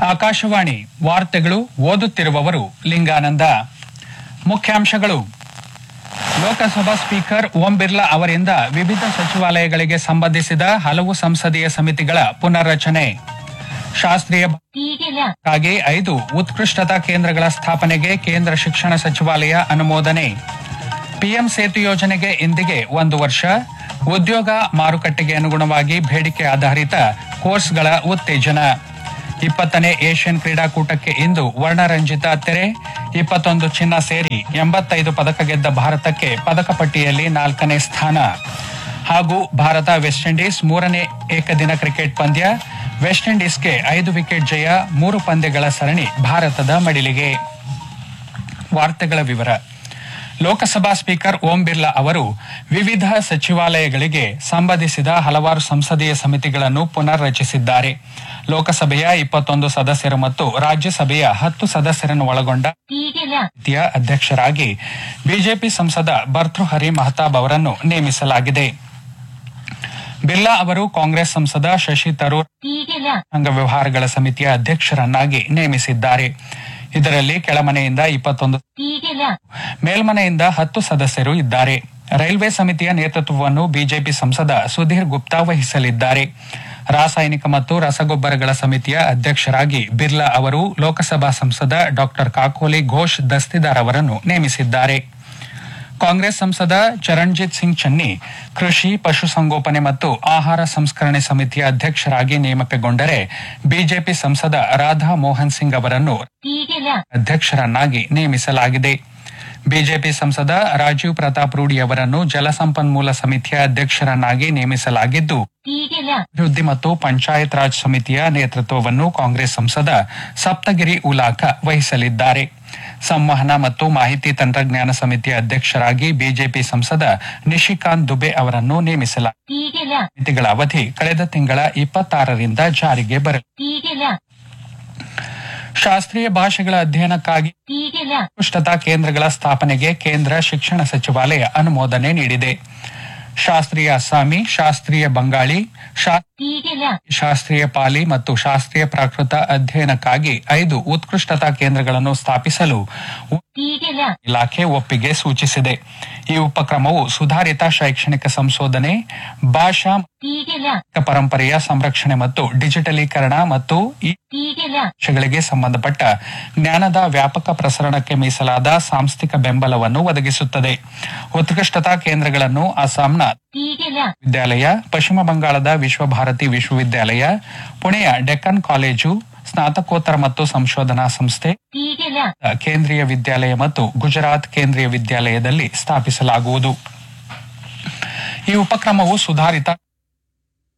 ಆಕಾಶವಾಣಿ ವಾರ್ತೆಗಳು ಓದುತ್ತಿರುವವರು ಲಿಂಗಾನಂದ ಮುಖ್ಯಾಂಶಗಳು ಲೋಕಸಭಾ ಸ್ಪೀಕರ್ ಓಂ ಬಿರ್ಲಾ ಅವರಿಂದ ವಿವಿಧ ಸಚಿವಾಲಯಗಳಿಗೆ ಸಂಬಂಧಿಸಿದ ಹಲವು ಸಂಸದೀಯ ಸಮಿತಿಗಳ ಪುನರ್ರಚನೆ ಶಾಸ್ತ್ರೀಯ ಗಾಗಿ ಐದು ಉತ್ಕೃಷ್ಟತಾ ಕೇಂದ್ರಗಳ ಸ್ಥಾಪನೆಗೆ ಕೇಂದ್ರ ಶಿಕ್ಷಣ ಸಚಿವಾಲಯ ಅನುಮೋದನೆ ಪಿಎಂ ಸೇತು ಯೋಜನೆಗೆ ಇಂದಿಗೆ ಒಂದು ವರ್ಷ ಉದ್ಯೋಗ ಮಾರುಕಟ್ಟೆಗೆ ಅನುಗುಣವಾಗಿ ಬೇಡಿಕೆ ಆಧಾರಿತ ಕೋರ್ಸ್ಗಳ ಉತ್ತೇಜನ ಇಪ್ಪತ್ತನೇ ಏಷ್ಯನ್ ಕ್ರೀಡಾಕೂಟಕ್ಕೆ ಇಂದು ವರ್ಣರಂಜಿತ ತೆರೆ ಇಪ್ಪತ್ತೊಂದು ಚಿನ್ನ ಸೇರಿ ಎಂಬತ್ತೈದು ಪದಕ ಗೆದ್ದ ಭಾರತಕ್ಕೆ ಪದಕ ಪಟ್ಟಿಯಲ್ಲಿ ನಾಲ್ಕನೇ ಸ್ಥಾನ ಹಾಗೂ ಭಾರತ ವೆಸ್ಟ್ ಇಂಡೀಸ್ ಮೂರನೇ ಏಕದಿನ ಕ್ರಿಕೆಟ್ ಪಂದ್ಯ ವೆಸ್ಟ್ ಇಂಡೀಸ್ಗೆ ಐದು ವಿಕೆಟ್ ಜಯ ಮೂರು ಪಂದ್ಯಗಳ ಸರಣಿ ಭಾರತದ ಮಡಿಲಿಗೆ ವಾರ್ತೆಗಳ ವಿವರ ಲೋಕಸಭಾ ಸ್ಪೀಕರ್ ಓಂ ಬಿರ್ಲಾ ಅವರು ವಿವಿಧ ಸಚಿವಾಲಯಗಳಿಗೆ ಸಂಬಂಧಿಸಿದ ಹಲವಾರು ಸಂಸದೀಯ ಸಮಿತಿಗಳನ್ನು ಪುನರ್ ರಚಿಸಿದ್ದಾರೆ ಲೋಕಸಭೆಯ ಇಪ್ಪತ್ತೊಂದು ಸದಸ್ಯರು ಮತ್ತು ರಾಜ್ಯಸಭೆಯ ಹತ್ತು ಸದಸ್ಯರನ್ನು ಒಳಗೊಂಡ ಸಮಿತಿಯ ಅಧ್ಯಕ್ಷರಾಗಿ ಬಿಜೆಪಿ ಸಂಸದ ಭರ್ತೃಹರಿ ಮಹತಾಬ್ ಅವರನ್ನು ನೇಮಿಸಲಾಗಿದೆ ಬಿರ್ಲಾ ಅವರು ಕಾಂಗ್ರೆಸ್ ಸಂಸದ ಶಶಿ ತರೂರ್ ಸಂಘ ವ್ಯವಹಾರಗಳ ಸಮಿತಿಯ ಅಧ್ಯಕ್ಷರನ್ನಾಗಿ ನೇಮಿಸಿದ್ದಾರೆ ಇದರಲ್ಲಿ ಕೆಳಮನೆಯಿಂದ ಇಪ್ಪತ್ತೊಂದು ಮೇಲ್ಮನೆಯಿಂದ ಹತ್ತು ಸದಸ್ಯರು ಇದ್ದಾರೆ ರೈಲ್ವೆ ಸಮಿತಿಯ ನೇತೃತ್ವವನ್ನು ಬಿಜೆಪಿ ಸಂಸದ ಸುಧೀರ್ ಗುಪ್ತಾ ವಹಿಸಲಿದ್ದಾರೆ ರಾಸಾಯನಿಕ ಮತ್ತು ರಸಗೊಬ್ಬರಗಳ ಸಮಿತಿಯ ಅಧ್ಯಕ್ಷರಾಗಿ ಬಿರ್ಲಾ ಅವರು ಲೋಕಸಭಾ ಸಂಸದ ಡಾಕ್ಟರ್ ಕಾಕೋಲಿ ಘೋಷ್ ದಸ್ತಿದಾರ್ ಅವರನ್ನು ನೇಮಿಸಿದ್ದಾರೆ ಕಾಂಗ್ರೆಸ್ ಸಂಸದ ಚರಣ್ಜಿತ್ ಸಿಂಗ್ ಚನ್ನಿ ಕೃಷಿ ಪಶುಸಂಗೋಪನೆ ಮತ್ತು ಆಹಾರ ಸಂಸ್ಕರಣೆ ಸಮಿತಿಯ ಅಧ್ಯಕ್ಷರಾಗಿ ನೇಮಕಗೊಂಡರೆ ಬಿಜೆಪಿ ಸಂಸದ ರಾಧಾ ಮೋಹನ್ ಸಿಂಗ್ ಅವರನ್ನು ಅಧ್ಯಕ್ಷರನ್ನಾಗಿ ನೇಮಿಸಲಾಗಿದೆ ಬಿಜೆಪಿ ಸಂಸದ ರಾಜೀವ್ ಪ್ರತಾಪ್ ರೂಡಿ ಅವರನ್ನು ಜಲಸಂಪನ್ಮೂಲ ಸಮಿತಿಯ ಅಧ್ಯಕ್ಷರನ್ನಾಗಿ ನೇಮಿಸಲಾಗಿದ್ದು ಅಭಿವೃದ್ಧಿ ಮತ್ತು ಪಂಚಾಯತ್ ರಾಜ್ ಸಮಿತಿಯ ನೇತೃತ್ವವನ್ನು ಕಾಂಗ್ರೆಸ್ ಸಂಸದ ಸಪ್ತಗಿರಿ ಉಲಾಖ ವಹಿಸಲಿದ್ದಾರೆ ಸಂವಹನ ಮತ್ತು ಮಾಹಿತಿ ತಂತ್ರಜ್ಞಾನ ಸಮಿತಿಯ ಅಧ್ಯಕ್ಷರಾಗಿ ಬಿಜೆಪಿ ಸಂಸದ ನಿಶಿಕಾಂತ್ ದುಬೆ ಅವರನ್ನು ನೇಮಿಸಲಾಗಿದೆ ಸಮಿತಿಗಳ ಅವಧಿ ಕಳೆದ ತಿಂಗಳ ಇಪ್ಪತ್ತಾರರಿಂದ ಜಾರಿಗೆ ಬರಲಿದೆ ಶಾಸ್ತ್ರೀಯ ಭಾಷೆಗಳ ಅಧ್ಯಯನಕ್ಕಾಗಿ ಉತ್ಕೃಷ್ಟತಾ ಕೇಂದ್ರಗಳ ಸ್ಥಾಪನೆಗೆ ಕೇಂದ್ರ ಶಿಕ್ಷಣ ಸಚಿವಾಲಯ ಅನುಮೋದನೆ ನೀಡಿದೆ ಶಾಸ್ತ್ರೀಯ ಅಸ್ಸಾಮಿ ಶಾಸ್ತ್ರೀಯ ಬಂಗಾಳಿ ಶಾ- ಶಾಸ್ತ್ರೀಯ ಪಾಲಿ ಮತ್ತು ಶಾಸ್ತ್ರೀಯ ಪ್ರಾಕೃತ ಅಧ್ಯಯನಕ್ಕಾಗಿ ಐದು ಉತ್ಕೃಷ್ಟತಾ ಕೇಂದ್ರಗಳನ್ನು ಸ್ಥಾಪಿಸಲು ಇಲಾಖೆ ಒಪ್ಪಿಗೆ ಸೂಚಿಸಿದೆ ಈ ಉಪಕ್ರಮವು ಸುಧಾರಿತ ಶೈಕ್ಷಣಿಕ ಸಂಶೋಧನೆ ಭಾಷಾ ಮತ್ತು ಪರಂಪರೆಯ ಸಂರಕ್ಷಣೆ ಮತ್ತು ಡಿಜಿಟಲೀಕರಣ ಮತ್ತು ಈ ವಿಷಯಗಳಿಗೆ ಸಂಬಂಧಪಟ್ಟ ಜ್ಞಾನದ ವ್ಯಾಪಕ ಪ್ರಸರಣಕ್ಕೆ ಮೀಸಲಾದ ಸಾಂಸ್ಥಿಕ ಬೆಂಬಲವನ್ನು ಒದಗಿಸುತ್ತದೆ ಉತ್ಕೃಷ್ಟತಾ ಕೇಂದ್ರಗಳನ್ನು ಅಸ್ಸಾಂನ ವಿದ್ಯಾಲಯ ಪಶ್ಚಿಮ ಬಂಗಾಳದ ವಿಶ್ವಭಾರತಿ ವಿಶ್ವವಿದ್ಯಾಲಯ ಪುಣೆಯ ಡೆಕ್ಕನ್ ಕಾಲೇಜು ಸ್ನಾತಕೋತ್ತರ ಮತ್ತು ಸಂಶೋಧನಾ ಸಂಸ್ಥೆ ಕೇಂದ್ರೀಯ ವಿದ್ಯಾಲಯ ಮತ್ತು ಗುಜರಾತ್ ಕೇಂದ್ರೀಯ ವಿದ್ಯಾಲಯದಲ್ಲಿ ಸ್ಥಾಪಿಸಲಾಗುವುದು ಈ ಉಪಕ್ರಮವು ಸುಧಾರಿತ